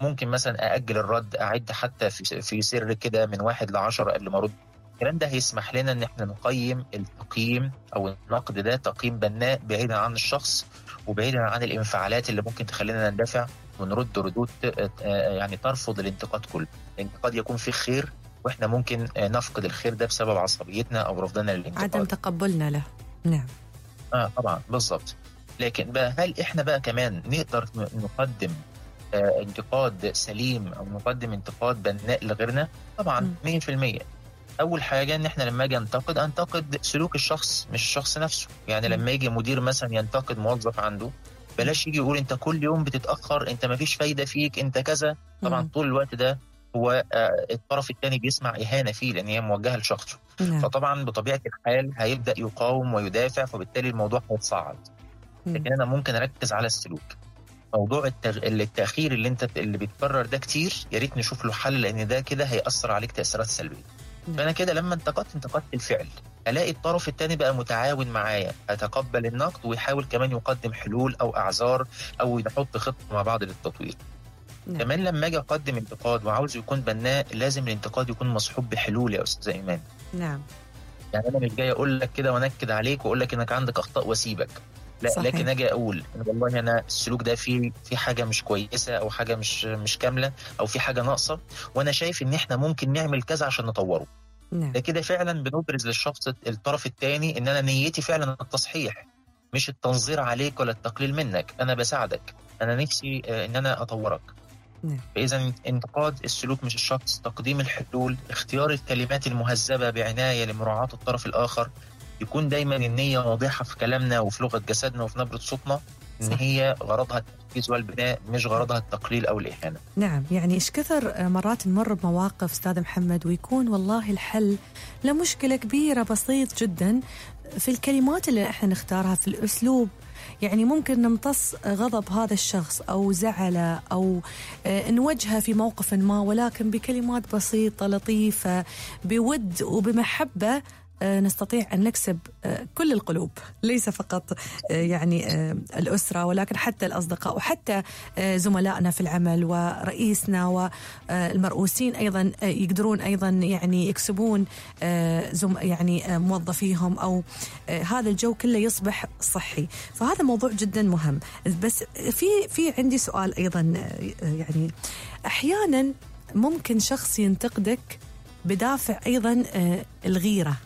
ممكن مثلا اجل الرد اعد حتى في في سر كده من واحد لعشرة قبل ما ارد الكلام ده هيسمح لنا ان احنا نقيم التقييم او النقد ده تقييم بناء بعيدا عن الشخص وبعيدا عن الانفعالات اللي ممكن تخلينا نندفع ونرد ردود يعني ترفض الانتقاد كله الانتقاد يكون فيه خير واحنا ممكن نفقد الخير ده بسبب عصبيتنا او رفضنا للانتقاد عدم تقبلنا له نعم اه طبعا بالظبط لكن بقى هل احنا بقى كمان نقدر نقدم آه انتقاد سليم او نقدم انتقاد بناء لغيرنا طبعا 100% اول حاجه ان احنا لما اجي انتقد انتقد سلوك الشخص مش الشخص نفسه يعني لما يجي مدير مثلا ينتقد موظف عنده بلاش يجي يقول انت كل يوم بتتاخر انت ما فيش فايده فيك انت كذا طبعا مم. طول الوقت ده هو آه الطرف الثاني بيسمع اهانه فيه لان هي موجهه لشخصه نعم فطبعا بطبيعه الحال هيبدا يقاوم ويدافع فبالتالي الموضوع هيتصاعد مم. لكن انا ممكن اركز على السلوك موضوع التغ... التاخير اللي انت اللي بيتكرر ده كتير يا ريت نشوف له حل لان ده كده هياثر عليك تاثيرات سلبيه نعم. فانا كده لما انتقدت انتقدت الفعل الاقي الطرف الثاني بقى متعاون معايا اتقبل النقد ويحاول كمان يقدم حلول او اعذار او يحط خطه مع بعض للتطوير نعم. كمان لما اجي اقدم انتقاد وعاوز يكون بناء لازم الانتقاد يكون مصحوب بحلول يا استاذ ايمان نعم يعني انا مش جاي اقول لك كده وانكد عليك واقول لك انك عندك اخطاء واسيبك لا صحيح. لكن اجي اقول إن والله انا السلوك ده فيه في حاجه مش كويسه او حاجه مش مش كامله او في حاجه ناقصه وانا شايف ان احنا ممكن نعمل كذا عشان نطوره نعم ده كده فعلا بنبرز للشخص الطرف الثاني ان انا نيتي فعلا التصحيح مش التنظير عليك ولا التقليل منك انا بساعدك انا نفسي آه، ان انا اطورك نعم. فاذا انتقاد السلوك مش الشخص تقديم الحلول اختيار الكلمات المهذبه بعنايه لمراعاه الطرف الاخر يكون دايما النيه واضحه في كلامنا وفي لغه جسدنا وفي نبره صوتنا ان صح. هي غرضها التركيز والبناء مش غرضها التقليل او الاهانه نعم يعني ايش كثر مرات نمر بمواقف استاذ محمد ويكون والله الحل لمشكله كبيره بسيط جدا في الكلمات اللي احنا نختارها في الاسلوب يعني ممكن نمتص غضب هذا الشخص او زعله او آه، نوجهه في موقف ما ولكن بكلمات بسيطه لطيفه بود وبمحبه آه، نستطيع ان نكسب آه، كل القلوب ليس فقط آه، يعني آه، الاسره ولكن حتى الاصدقاء وحتى آه، زملائنا في العمل ورئيسنا والمرؤوسين ايضا آه، يقدرون ايضا يعني يكسبون آه، زم يعني آه، موظفيهم او آه، هذا الجو كله يصبح صحي فهذا موضوع جدا مهم بس في في عندي سؤال ايضا آه، يعني احيانا ممكن شخص ينتقدك بدافع ايضا آه، الغيره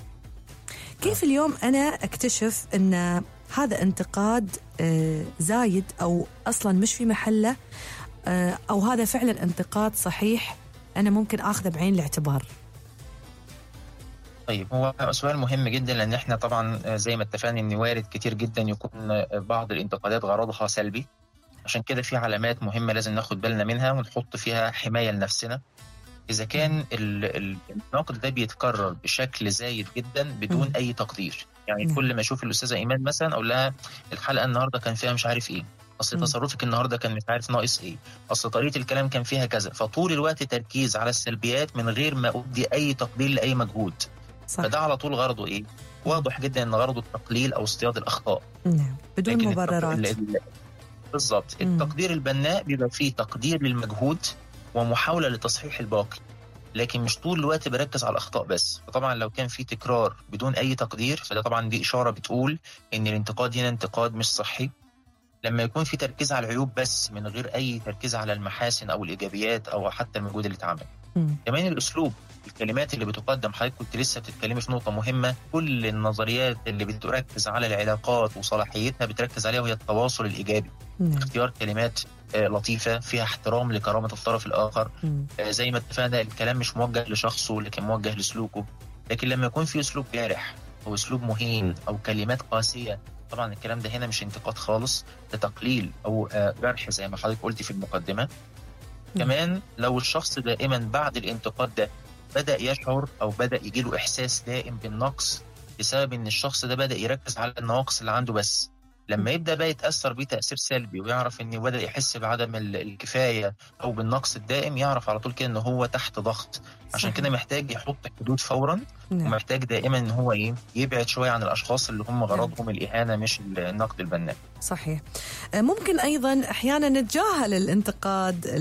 كيف اليوم انا اكتشف ان هذا انتقاد آه، زايد او اصلا مش في محله آه، او هذا فعلا انتقاد صحيح انا ممكن اخذه بعين الاعتبار طيب هو سؤال مهم جدا لان احنا طبعا آه، زي ما اتفقنا ان وارد كتير جدا يكون آه، بعض الانتقادات غرضها سلبي عشان كده في علامات مهمه لازم ناخد بالنا منها ونحط فيها حمايه لنفسنا اذا كان ال- ال- النقد ده بيتكرر بشكل زايد جدا بدون مم. اي تقدير يعني نعم. كل ما اشوف الاستاذه ايمان مثلا اقول لها الحلقه النهارده كان فيها مش عارف ايه اصل مم. تصرفك النهارده كان مش عارف ناقص ايه اصل طريقه الكلام كان فيها كذا فطول الوقت تركيز على السلبيات من غير ما ادي اي تقدير لاي مجهود صح فده على طول غرضه ايه؟ واضح جدا ان غرضه التقليل او اصطياد الاخطاء نعم بدون لكن التق- مبررات ال- ال- بالظبط مم. التقدير البناء بيبقى فيه تقدير للمجهود ومحاوله لتصحيح الباقي لكن مش طول الوقت بركز على الاخطاء بس فطبعا لو كان في تكرار بدون اي تقدير فده طبعا دي اشاره بتقول ان الانتقاد هنا انتقاد مش صحي لما يكون في تركيز على العيوب بس من غير اي تركيز على المحاسن او الايجابيات او حتى المجهود اللي اتعمل مم. كمان الاسلوب الكلمات اللي بتقدم حضرتك كنت لسه بتتكلمي في نقطه مهمه كل النظريات اللي بتركز على العلاقات وصلاحيتها بتركز عليها وهي التواصل الايجابي نعم اختيار كلمات آه، لطيفه فيها احترام لكرامه الطرف الاخر مم. آه، زي ما اتفقنا الكلام مش موجه لشخصه لكن موجه لسلوكه لكن لما يكون في اسلوب جارح او اسلوب مهين او كلمات قاسيه طبعا الكلام ده هنا مش انتقاد خالص ده تقليل او آه، جرح زي ما حضرتك قلتي في المقدمه كمان لو الشخص دائما بعد الانتقاد ده بدا يشعر او بدا يجيله احساس دائم بالنقص بسبب ان الشخص ده بدا يركز على النواقص اللي عنده بس لما يبدا بقى يتاثر بيه تاثير سلبي ويعرف انه بدا يحس بعدم ال- الكفايه او بالنقص الدائم يعرف على طول كده ان هو تحت ضغط عشان صحيح. كده محتاج يحط حدود فورا نعم ومحتاج دائما ان هو ايه يبعد شويه عن الاشخاص اللي هم غرضهم الاهانه مش النقد البناء صحيح آه، ممكن ايضا احيانا نتجاهل الانتقاد